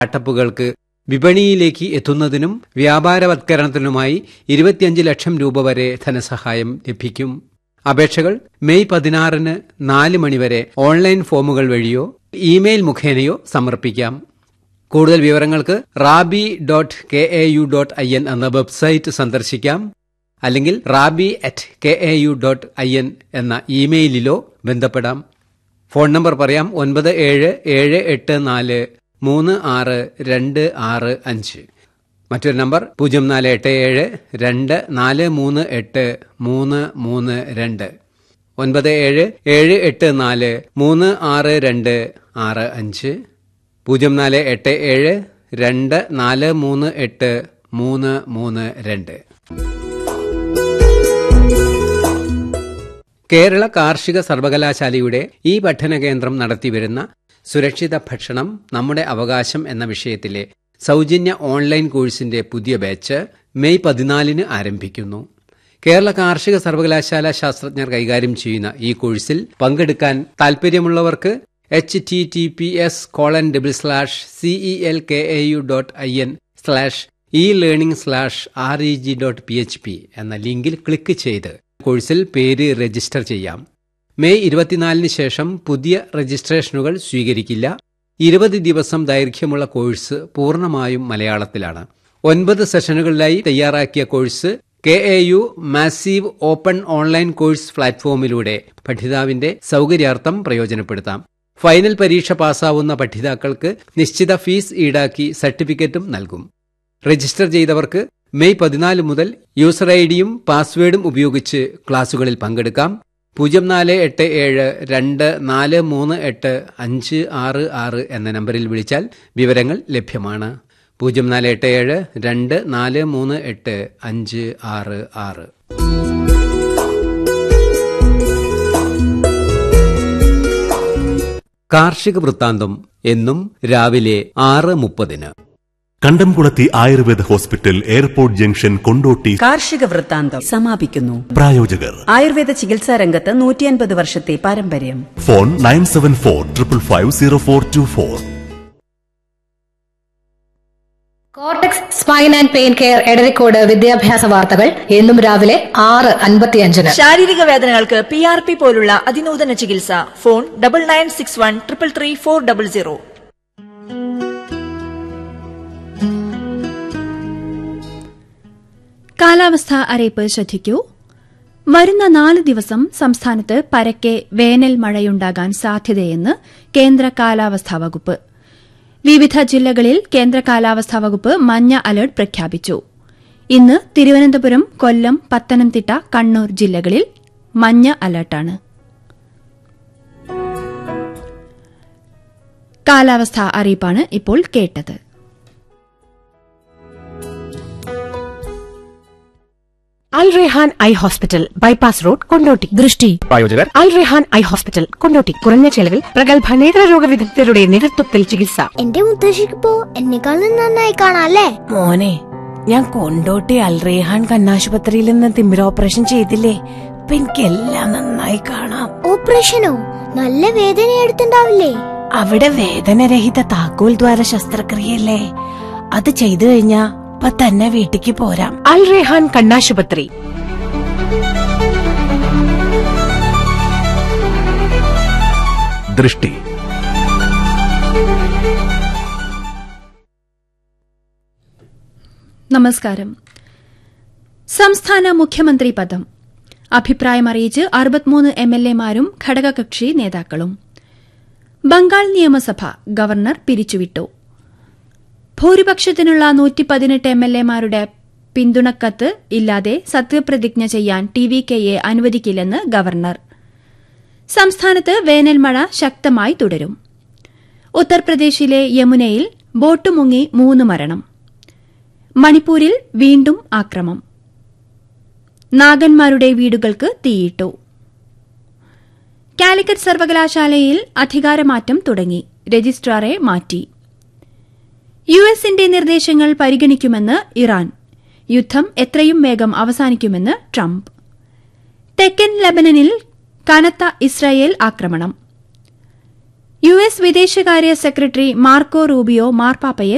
സ്റ്റാർട്ടപ്പുകൾക്ക് വിപണിയിലേക്ക് എത്തുന്നതിനും വ്യാപാരവത്കരണത്തിനുമായി ഇരുപത്തിയഞ്ച് ലക്ഷം രൂപ വരെ ധനസഹായം ലഭിക്കും അപേക്ഷകൾ മെയ് പതിനാറിന് നാല് മണിവരെ ഓൺലൈൻ ഫോമുകൾ വഴിയോ ഇമെയിൽ മുഖേനയോ സമർപ്പിക്കാം കൂടുതൽ വിവരങ്ങൾക്ക് rabi dot K A U dot I N എന്ന വെബ്സൈറ്റ് സന്ദർശിക്കാം അല്ലെങ്കിൽ rabi at K A U dot I N എന്ന ഇമെയിലിലോ ബന്ധപ്പെടാം ഫോൺ നമ്പർ പറയാം ഒൻപത് ഏഴ് ഏഴ് എട്ട് നാല് മൂന്ന് ആറ് രണ്ട് ആറ് അഞ്ച് മറ്റൊരു നമ്പർ പൂജ്യം നാല് എട്ട് ഏഴ് രണ്ട് നാല് മൂന്ന് എട്ട് മൂന്ന് മൂന്ന് രണ്ട് ഒൻപത് ഏഴ് ഏഴ് എട്ട് നാല് മൂന്ന് ആറ് രണ്ട് ആറ് അഞ്ച് പൂജ്യം നാല് എട്ട് ഏഴ് രണ്ട് നാല് മൂന്ന് എട്ട് മൂന്ന് മൂന്ന് രണ്ട് കേരള കാർഷിക സർവകലാശാലയുടെ ഈ പഠന കേന്ദ്രം നടത്തിവരുന്ന സുരക്ഷിത ഭക്ഷണം നമ്മുടെ അവകാശം എന്ന വിഷയത്തിലെ സൗജന്യ ഓൺലൈൻ കോഴ്സിന്റെ പുതിയ ബാച്ച് മെയ് പതിനാലിന് ആരംഭിക്കുന്നു കേരള കാർഷിക സർവകലാശാല ശാസ്ത്രജ്ഞർ കൈകാര്യം ചെയ്യുന്ന ഈ കോഴ്സിൽ പങ്കെടുക്കാൻ താൽപ്പര്യമുള്ളവർക്ക് H T T P S colon double slash CE L K A U dot I N slash E learning slash R E G dot P H P എന്ന ലിങ്കിൽ ക്ലിക്ക് ചെയ്ത് കോഴ്സിൽ പേര് രജിസ്റ്റർ ചെയ്യാം മെയ് ഇരുപത്തിനാലിന് ശേഷം പുതിയ രജിസ്ട്രേഷനുകൾ സ്വീകരിക്കില്ല ഇരുപത് ദിവസം ദൈർഘ്യമുള്ള കോഴ്സ് പൂർണ്ണമായും മലയാളത്തിലാണ് ഒൻപത് സെഷനുകളിലായി തയ്യാറാക്കിയ course K A U massive open online course പ്ലാറ്റ്ഫോമിലൂടെ പഠിതാവിന്റെ സൗകര്യാർത്ഥം പ്രയോജനപ്പെടുത്താം ഫൈനൽ പരീക്ഷ പാസ്സാവുന്ന പഠിതാക്കൾക്ക് നിശ്ചിത ഫീസ് ഈടാക്കി സർട്ടിഫിക്കറ്റും നൽകും രജിസ്റ്റർ ചെയ്തവർക്ക് മെയ് പതിനാല് മുതൽ യൂസർ ഐ ഡിയും പാസ്വേഡും ഉപയോഗിച്ച് ക്ലാസുകളിൽ പങ്കെടുക്കാം പൂജ്യം നാല് എട്ട് ഏഴ് രണ്ട് നാല് മൂന്ന് എട്ട് അഞ്ച് ആറ് ആറ് എന്ന നമ്പറിൽ വിളിച്ചാൽ വിവരങ്ങൾ ലഭ്യമാണ് പൂജ്യം നാല് എട്ട് ഏഴ് രണ്ട് നാല് മൂന്ന് എട്ട് അഞ്ച് ആറ് ആറ് കാർഷിക വൃത്താന്തം എന്നും രാവിലെ ആറ് മുപ്പതിന് കണ്ടംകുളത്തി Ayurveda hospital airport junction Kondotty കാർഷിക വൃത്താന്തം സമാപിക്കുന്നു പ്രായോജകർ ആയുർവേദ ചികിത്സാ രംഗത്ത് നൂറ്റിയൻപത് വർഷത്തെ പാരമ്പര്യം phone nine seven four triple five zero four two four cortex spine and pain care Edarikode വിദ്യാഭ്യാസ വാർത്തകൾ എന്നും രാവിലെ ആറ് അൻപത്തിയഞ്ചിന് ശാരീരിക വേദനകൾക്ക് പി ആർ പി പോലുള്ള അതിനൂതന ചികിത്സ phone double nine six one triple three four double zero കാലാവസ്ഥ അറിയിപ്പ് ശ്രദ്ധിക്കൂ വരുന്ന നാല് ദിവസം സംസ്ഥാനത്ത് പരക്കെ വേനൽ മഴയുണ്ടാകാൻ സാധ്യതയെന്ന് കേന്ദ്ര കാലാവസ്ഥാ വകുപ്പ് വിവിധ ജില്ലകളിൽ കേന്ദ്ര കാലാവസ്ഥാ വകുപ്പ് മഞ്ഞ അലർട്ട് പ്രഖ്യാപിച്ചു ഇന്ന് തിരുവനന്തപുരം കൊല്ലം പത്തനംതിട്ട കണ്ണൂർ ജില്ലകളിൽ മഞ്ഞ അലർട്ടാണ് കാലാവസ്ഥാ അറിയിപ്പാണ് ഇപ്പോൾ കേട്ടത് Al Rehan I hospital bypass road Kondotty ദൃഷ്ടി പ്രായോജകർ അൽ റെഹാൻ ഐ ഹോസ്പിറ്റൽ കൊണ്ടോട്ടി കുറഞ്ഞ ചെലവിൽ പ്രഗത്ഭ നേത്രരോഗ വിദഗ്ധരുടെ നേതൃത്വത്തിൽ ചികിത്സ എന്റെ മുത്തശ്ശിക്കിപ്പോ എന്നെക്കാളും നന്നായി കാണാല്ലേ മോനെ ഞാൻ കൊണ്ടോട്ടി അൽ റെഹാൻ കണ്ണാശുപത്രിയിൽ നിന്ന് തിമിര ഓപ്പറേഷൻ ചെയ്തില്ലേ ഇപ്പൊ എനിക്കെല്ലാം നന്നായി കാണാം ഓപ്പറേഷനോ നല്ല വേദന എടുത്തുണ്ടാവില്ലേ അവിടെ വേദനരഹിത താക്കോൽ ദ്വാര ശസ്ത്രക്രിയല്ലേ അത് ചെയ്തു കഴിഞ്ഞാ ഇപ്പൊ തന്നെ വീട്ടിക്ക് പോരാം അൽ റെഹാൻ കണ്ണാശുപത്രി ദൃഷ്ടി നമസ്കാരം സംസ്ഥാന മുഖ്യമന്ത്രി പദം അഭിപ്രായമറിയിച്ച് അറുപത്തിമൂന്ന് എം എൽ എമാരും ഘടകകക്ഷി നേതാക്കളും ബംഗാൾ നിയമസഭ ഗവർണർ പിരിച്ചുവിട്ടു ഭൂരിപക്ഷത്തിനുള്ള നൂറ്റി പതിനെട്ട് എം എൽ എമാരുടെ പിന്തുണക്കത്ത് ഇല്ലാതെ സത്യപ്രതിജ്ഞ ചെയ്യാൻ ടി വി കെയെ അനുവദിക്കില്ലെന്ന് ഗവർണർ സംസ്ഥാനത്ത് വേനൽമഴ ശക്തമായി തുടരും ഉത്തർപ്രദേശിലെ യമുനയിൽ ബോട്ട് മുങ്ങി മൂന്ന് മരണം മണിപ്പൂരിൽ വീണ്ടും ആക്രമം നാഗന്മാരുടെ വീടുകൾക്ക് തീയിട്ടു കാലിക്കറ്റ് സർവകലാശാലയിൽ അധികാരമാറ്റം തുടങ്ങി രജിസ്ട്രാറെ മാറ്റി യു എസിന്റെ നിർദ്ദേശങ്ങൾ പരിഗണിക്കുമെന്ന് ഇറാൻ യുദ്ധം എത്രയും വേഗം അവസാനിക്കുമെന്ന് ട്രംപ് തെക്കൻ ലബനനിൽ കനത്ത ഇസ്രായേൽ ആക്രമണം യു എസ് വിദേശകാര്യ സെക്രട്ടറി മാർക്കോ റൂബിയോ മാർപ്പാപ്പയെ